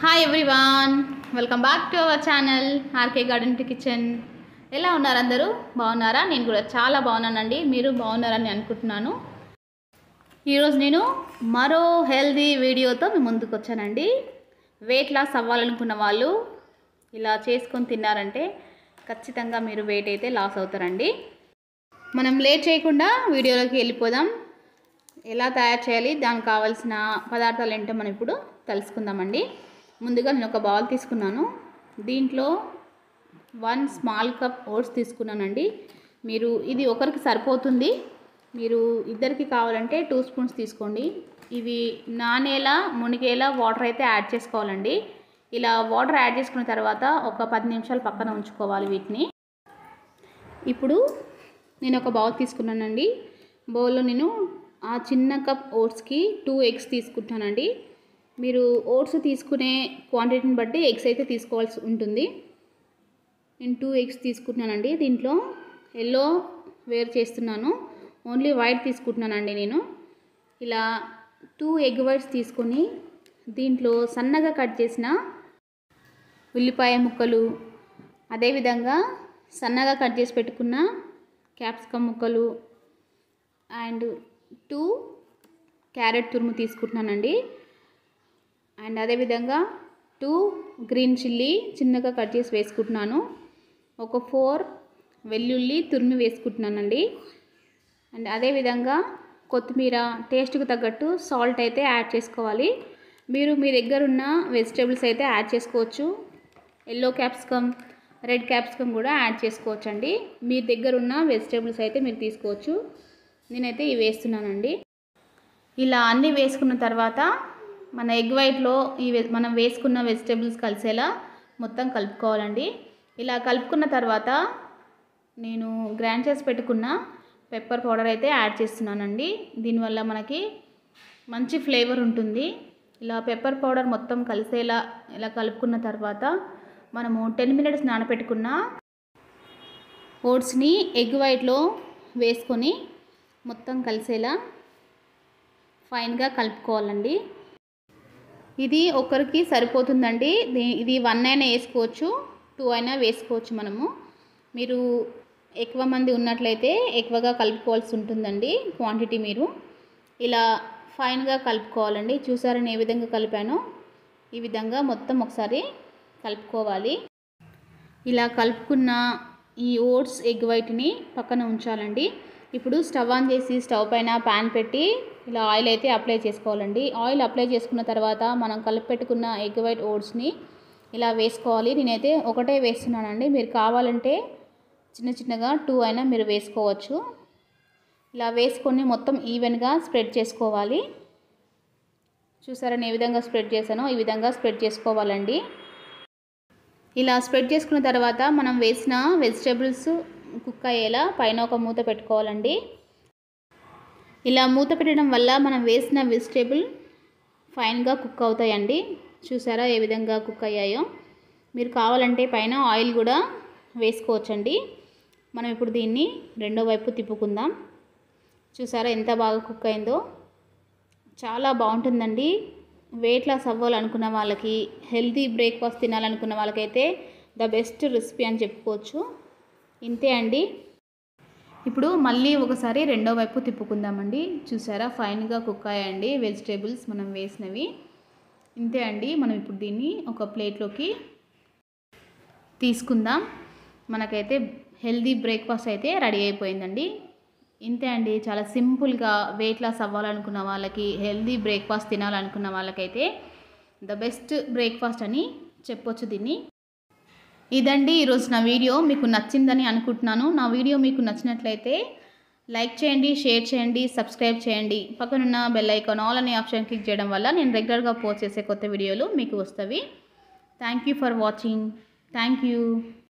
hi everyone welcome back to our channel RK garden to kitchen ఎలా ఉన్నారు అందరూ బాగున్నారా నేను కూడా చాలా బాగున్నానండి మీరు బాగున్నారని అనుకుంటున్నాను ఈరోజు నేను మరో హెల్దీ వీడియోతో మీ ముందుకు వచ్చానండి వెయిట్ లాస్ అవ్వాలనుకున్న వాళ్ళు ఇలా చేసుకొని తిన్నారంటే ఖచ్చితంగా మీరు వెయిట్ అయితే లాస్ అవుతారండి మనం లేట్ చేయకుండా వీడియోలోకి వెళ్ళిపోదాం ఎలా తయారు చేయాలి దానికి కావాల్సిన పదార్థాలు ఏంటో మనం ఇప్పుడు తెలుసుకుందామండి ముందుగా నేను ఒక బౌల్ తీసుకున్నాను దీంట్లో వన్ స్మాల్ కప్ ఓట్స్ తీసుకున్నానండి మీరు ఇది ఒకరికి సరిపోతుంది మీరు ఇద్దరికి కావాలంటే టూ స్పూన్స్ తీసుకోండి ఇవి నానేలా మునిగేలా వాటర్ అయితే యాడ్ చేసుకోవాలండి ఇలా వాటర్ యాడ్ చేసుకున్న తర్వాత ఒక పది నిమిషాలు పక్కన ఉంచుకోవాలి వీటిని ఇప్పుడు నేను ఒక బౌల్ తీసుకున్నానండి బౌల్లో నేను ఆ చిన్న కప్ ఓట్స్కి టూ ఎగ్స్ తీసుకుంటానండి మీరు ఓట్స్ తీసుకునే క్వాంటిటీని బట్టి ఎగ్స్ అయితే తీసుకోవాల్సి ఉంటుంది నేను టూ ఎగ్స్ తీసుకుంటున్నానండి దీంట్లో ఎల్లో వేర్ చేస్తున్నాను ఓన్లీ వైట్ తీసుకుంటున్నానండి నేను ఇలా టూ ఎగ్ వైట్స్ తీసుకొని దీంట్లో సన్నగా కట్ చేసిన ఉల్లిపాయ ముక్కలు అదేవిధంగా సన్నగా కట్ చేసి పెట్టుకున్న క్యాప్సికమ్ ముక్కలు అండ్ టూ క్యారెట్ తురుము తీసుకుంటున్నానండి అండ్ అదేవిధంగా టూ గ్రీన్ చిల్లీ చిన్నగా కట్ చేసి వేసుకుంటున్నాను ఒక ఫోర్ వెల్లుల్లి తురిమి వేసుకుంటున్నానండి అండ్ అదేవిధంగా కొత్తిమీర టేస్ట్కి తగ్గట్టు సాల్ట్ అయితే యాడ్ చేసుకోవాలి మీరు మీ దగ్గర ఉన్న వెజిటేబుల్స్ అయితే యాడ్ చేసుకోవచ్చు ఎల్లో క్యాప్సికమ్ రెడ్ క్యాప్సికమ్ కూడా యాడ్ చేసుకోవచ్చు అండి మీ దగ్గర ఉన్న వెజిటేబుల్స్ అయితే మీరు తీసుకోవచ్చు నేనైతే ఇవి వేస్తున్నానండి ఇలా అన్నీ వేసుకున్న తర్వాత మన ఎగ్ వైట్లో ఈ వె- మనం వేసుకున్న వెజిటేబుల్స్ కలిసేలా మొత్తం కలుపుకోవాలండి ఇలా కలుపుకున్న తర్వాత నేను గ్రైండ్ చేసి పెట్టుకున్న పెప్పర్ పౌడర్ అయితే యాడ్ చేస్తున్నానండి దీనివల్ల మనకి మంచి ఫ్లేవర్ ఉంటుంది ఇలా పెప్పర్ పౌడర్ మొత్తం కలిసేలా ఇలా కలుపుకున్న తర్వాత మనము టెన్ మినిట్స్ నానబెట్టుకున్న ఓట్స్ని ఎగ్ వైట్లో వేసుకొని మొత్తం కలిసేలా ఫైన్గా కలుపుకోవాలండి ఇది ఒకరికి సరిపోతుందండి దీ- ఇది వన్ అయినా వేసుకోవచ్చు టూ అయినా వేసుకోవచ్చు మనము మీరు ఎక్కువ మంది ఉన్నట్లయితే ఎక్కువగా కలుపుకోవాల్సి ఉంటుందండి క్వాంటిటీ మీరు ఇలా ఫైన్గా కలుపుకోవాలండి చూసారని ఏ విధంగా కలిపానో ఈ విధంగా మొత్తం ఒకసారి కలుపుకోవాలి ఇలా కలుపుకున్న ఈ ఓట్స్ ఎగ్ వైట్ని పక్కన ఉంచాలండి ఇప్పుడు స్టవ్ ఆన్ చేసి స్టవ్ పైన ప్యాన్ పెట్టి ఇలా ఆయిల్ అయితే అప్లై చేసుకోవాలండి ఆయిల్ అప్లై చేసుకున్న తర్వాత మనం కలిపి పెట్టుకున్న ఎగ్ వైట్ ఓట్స్ని ఇలా వేసుకోవాలి నేనైతే ఒకటే వేస్తున్నానండి మీరు కావాలంటే చిన్న చిన్నగా టూ అయినా మీరు వేసుకోవచ్చు ఇలా వేసుకొని మొత్తం ఈవెన్గా స్ప్రెడ్ చేసుకోవాలి చూసారని ఏ విధంగా స్ప్రెడ్ చేశానో ఈ విధంగా స్ప్రెడ్ చేసుకోవాలండి ఇలా స్ప్రెడ్ చేసుకున్న తర్వాత మనం వేసిన వెజిటేబుల్స్ కుక్ అయ్యేలా పైన ఒక మూత పెట్టుకోవాలండి ఇలా మూత పెట్టడం వల్ల మనం వేసిన వెజిటేబుల్ ఫైన్గా కుక్ అవుతాయండి చూసారా ఏ విధంగా కుక్ అయ్యాయో మీరు కావాలంటే పైన ఆయిల్ కూడా వేసుకోవచ్చండి మనం ఇప్పుడు దీన్ని రెండో వైపు తిప్పుకుందాం చూసారా ఎంత బాగా కుక్ అయిందో చాలా బాగుంటుందండి వెయిట్ లాస్ అవ్వాలనుకున్న వాళ్ళకి హెల్తీ బ్రేక్ఫాస్ట్ తినాలనుకున్న వాళ్ళకైతే ద బెస్ట్ రెసిపీ అని చెప్పుకోవచ్చు ఇంతే అండి ఇప్పుడు మళ్ళీ ఒకసారి రెండో వైపు తిప్పుకుందామండి చూసారా ఫైన్గా కుక్ అయ్యాయండి వెజిటేబుల్స్ మనం వేసినవి ఇంతే అండి మనం ఇప్పుడు దీన్ని ఒక ప్లేట్లోకి తీసుకుందాం మనకైతే హెల్దీ బ్రేక్ఫాస్ట్ అయితే రెడీ అయిపోయిందండి ఇంతే అండి చాలా సింపుల్గా వెయిట్ లాస్ అవ్వాలనుకున్న వాళ్ళకి హెల్దీ బ్రేక్ఫాస్ట్ తినాలనుకున్న వాళ్ళకైతే ద బెస్ట్ బ్రేక్ఫాస్ట్ అని చెప్పొచ్చు దీన్ని ఇదండి ఈరోజు నా వీడియో మీకు నచ్చిందని అనుకుంటున్నాను నా వీడియో మీకు నచ్చినట్లయితే లైక్ చేయండి షేర్ చేయండి సబ్స్క్రైబ్ చేయండి పక్కనున్న బెల్ ఐకాన్ ఆల్ అనే ఆప్షన్ క్లిక్ చేయడం వల్ల నేను రెగ్యులర్గా పోస్ట్ చేసే కొత్త వీడియోలు మీకు వస్తవి thank you for watching thank you